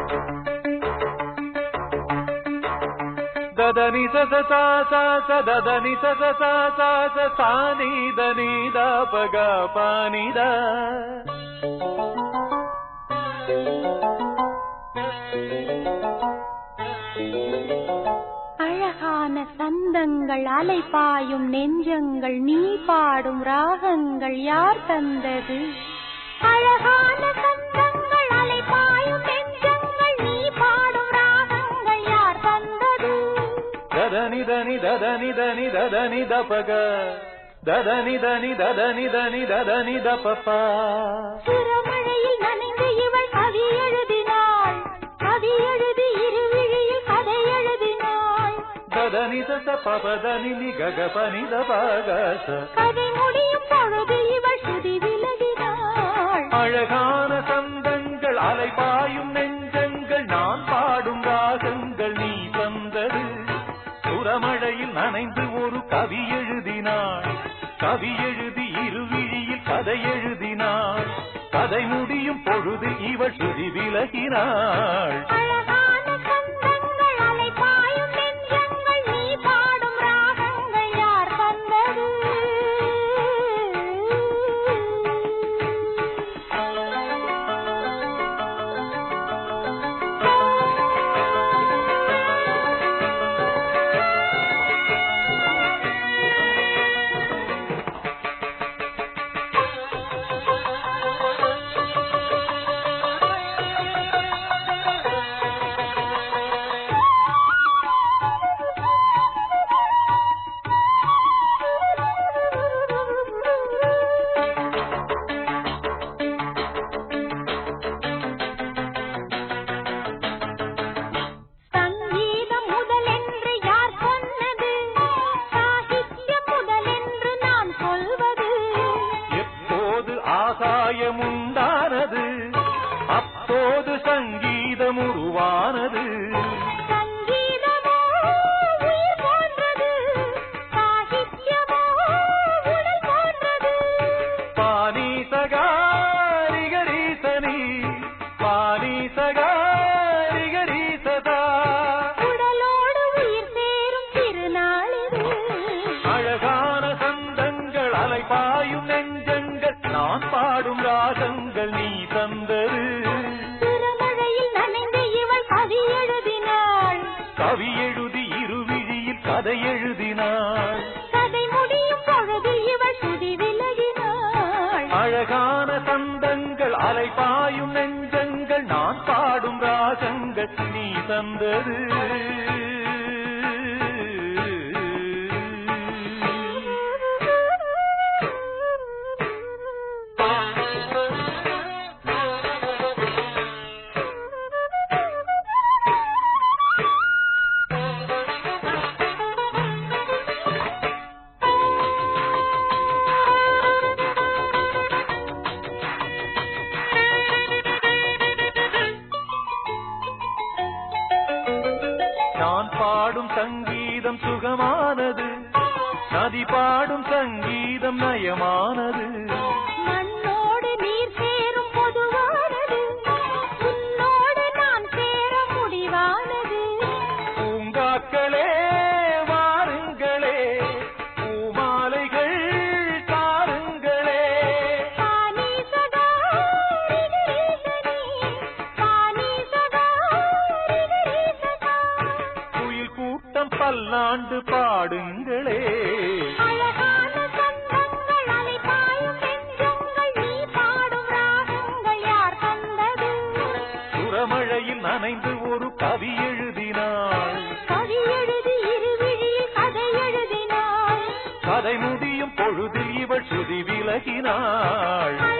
దదని స స సా సా స దదని స స సా సా స సాని దని ద పగ పాని ద அழகான சந்தங்கள் அலைபாயும் நெஞ்சங்கள் நீ பாடும் ராகங்கள் யார் தந்தது அழகான சந்தங்கள் அலைபாயும் நெஞ்சங்கள் நீ பாடும் ராகங்கள் யார் தந்தது దదని దని దదని దని దదని ద పగ దదని దని దదని దని దదని ద పప சிறமழையில் நனைந்து இவள் கவி எழுதினாள் கவி எழுதி இருவிழியில் கதை எழுதினாள் దదని స స పప దని ని గగ పని ద పగ స கதை முடியும் பொழுது இவள் சுதி விலகினாள் அழகான சந்தங்கள் அலைபாயும் நெஞ்சங்கள் நான் பாடும் ராகங்கள் நீ தந்தது சுரமழையில் நனைந்து ஒரு கவி எழுதினாள் கவி எழுதி இருவிழியில் கதை எழுதினாள் கதை முடியும் பொழுது இவள் சுதி விலகினாள் அழகான சந்தங்கள் அலைபாயும் நெஞ்சங்கள் நீ பாடும் ராகங்கள் யார் தந்தது சங்கீதம் முதலென்று யார் சொன்னது சாகித்யம் முதலென்று நான் சொல்வது எப்போது ஆகாயம் உண்டானது அப்போது சங்கீதம் உருவானது சங்கீதமோ உயிர் போன்றது சாகித்யமோ உடல் போன்றது பானி சகாரிகரீசனி பானி சகாரிகரீசதா உடலோடு உயிர் சேரும் திருநாளிது அழகான சந்தங்கள் அலைபாயும் நெஞ்சங்கள் நான் பாடும் ராகங்கள் நீ தந்தது திருமழையில் நனைந்து இவள் கவி எழுதினாள் கவி எழுதி இருவிழியில் கதை எழுதினாள் கதை முடியும் பொழுது இவள் சுதி விலகினாள் அழகான சந்தங்கள் அலைபாயும் நெஞ்சங்கள் நான் பாடும் ராகங்கள் நீ தந்தது நான் பாடும் சங்கீதம் சுகமானது நதி பாடும் சங்கீதம் நயமானது மண்ணோடு நீர் சேரும் பொதுவானது உன்னோடு நான் சேர முடிவானது பூங்காக்களே வாருங்களே பூமாலைகள் தாருங்களே பானி சதா ரிகரீசனி பானி சதா ரிகரீசதா குயில் கூட்டம் பல்லாண்டு பாடுங்களே அழகான சந்தங்கள் அலைபாயும் நெஞ்சங்கள் நீ பாடும் ராகங்கள் யார் தந்தது சுரமழையில் நனைந்து ஒரு கவி எழுதினாள் கவி எழுதி இருவிழியில் கதை எழுதினாள் கதை முடியும் பொழுதில் இவள் சுதி விலகினாள்